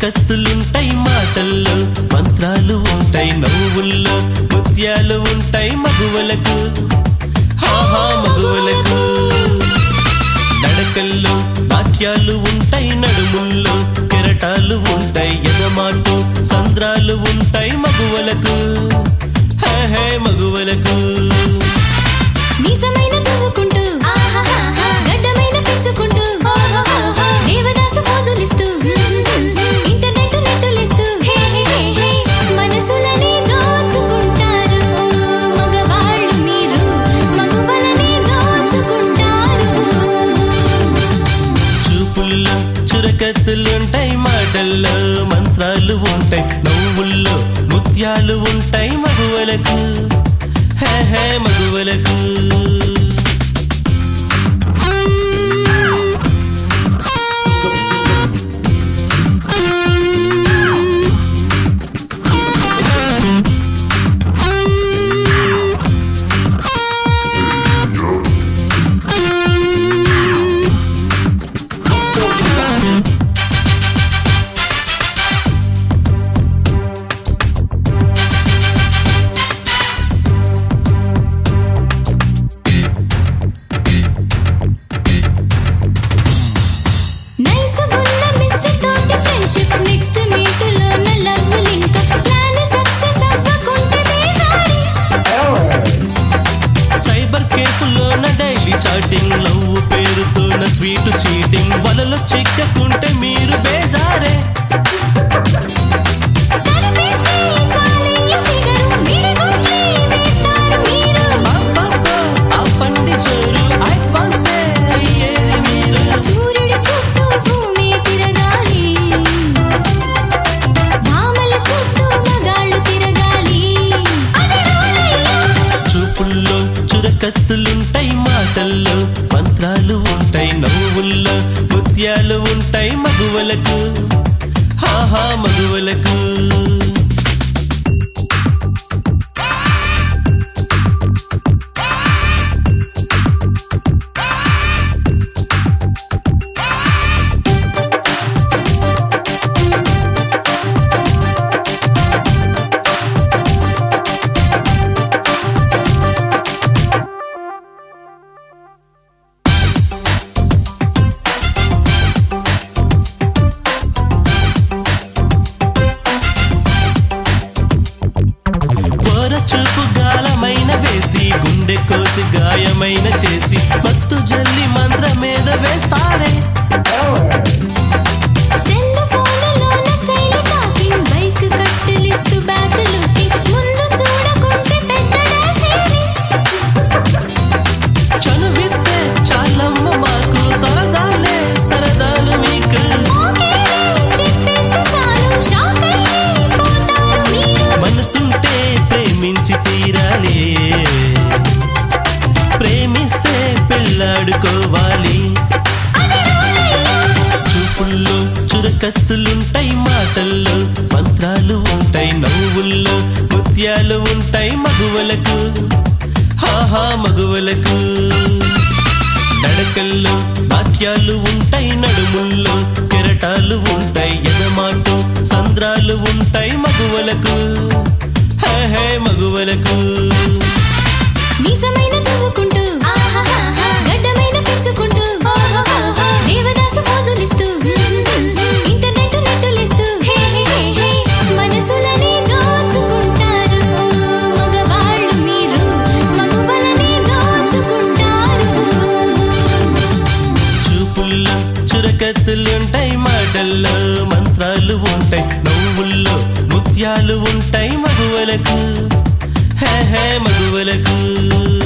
చురకత్తులుంటాయి మాటల్లో మంత్రాలు ఉంటాయి నవ్వుల్లో ముత్యాలు ఉంటాయి మగువలకు హాహా మగువలకు నడకల్లో నాట్యాలు ఉంటాయి నడుముల్లో కెరటాలు ఉంటాయి ఎగమాటు సంద్రాలు ఉంటాయి మగువలకు హే హే మగువలకు మీసమైన దువ్వుకుంటూ గడ్డమైన పెంచుకుంటూ దేవదాసు ఫోజులిస్తూ ఇంటర్నెట్ నెట్టులిస్తూ హే హే హే హే మనసులని దోచుకుంటారు మగవాళ్ళు మీరు మగవలని దోచుకుంటారు చూపుల్లో చురకత్తులుంటాయి మాటల్లో మంత్రాలు ఉంటాయి నవ్వుల్లో ముత్యాలు ఉంటాయి మగువలకు హే హే మగువలకు నైస్ గున్న మిస్ తోటి ఫ్రెండ్షిప్ నెక్స్ట్ మీట్ లో నా లవ్ లింక్ ప్లాన్ సక్సెస్ అవ్వకుంటే బేజారి సైబర్ కేఫ్లోన డైలీ చాటింగ్ లవ్ పేరుతోన స్వీట్ చీటింగ్ వలలో చిక్కకుంటే మీరు బేజారే కనిపిస్తే చాలే ఈ ఫిగరు మిడిగుట్లే వేస్తారు మీరు అబ్బబ్బా, ఆ పండి చోరు అడ్వాన్సే అయ్యేది మీరు సూర్యుడి చుట్టూ భూమి తిరగాలి భామల చుట్టూ మగాళ్ళు తిరగాలి అది రూలయ్యా చూపుల్లో చురకత్తులుంటాయి మాటల్లో మంత్రాలు ఉంటాయి నవ్వుల్లో ముత్యాలు ఉంటాయి మగువలకు హాహా మగువలకు కోర చూపు గాలమైన వేసి గుండె కోసి గాయమైన చేసి మత్తు జల్లి మంత్రమేద వేస్తారే సెల్ ఫోన్లోన స్టైల్ టాకింగ్ బైక్ కట్టలిస్తూ బ్యాక్ లుకింగ్ ముందు చూడకుంటే పెద్ద డాషేరి చనువిస్తే చాలమ్మ మాకు సరదాలే సరదాలు మీకు ఓకే చెప్పేస్తే చాలు షాక్ అయ్యి పోతారు మీరు మనసుంటే ప్రేమించి తీరాలి ప్రేమిస్తే పెళ్ళాడుకోవాలి అది రూలయ్యా చూపుల్లో చురకత్తులుంటాయి మాటల్లో మంత్రాలు ఉంటాయి నవ్వుల్లో ముత్యాలు ఉంటాయి మగువలకు హాహా మగువలకు నడకల్లో నాట్యాలు ఉంటాయి నడుముల్లో కెరటాలు ఉంటాయి ఎదమాటు సంద్రాలు ఉంటాయి మగువలకు హే హే మగువలకు మీసమైన దువ్వుకుంటూ గడ్డమైన పెంచుకుంటూ దేవదాసు ఫోజులిస్తూ ఇంటర్నెట్ నెట్టులిస్తూ హే హే హే హే మనసులని దోచుకుంటారు మగవాళ్ళు మీరు మగవలని దోచుకుంటారు చూపుల్లో చురకత్తులుంటాయి మాటల్లో మంత్రాలు ఉంటాయి నవ్వుల్లో ముత్యాలు ఉంటాయి మగువలకు హే హే మగువలకు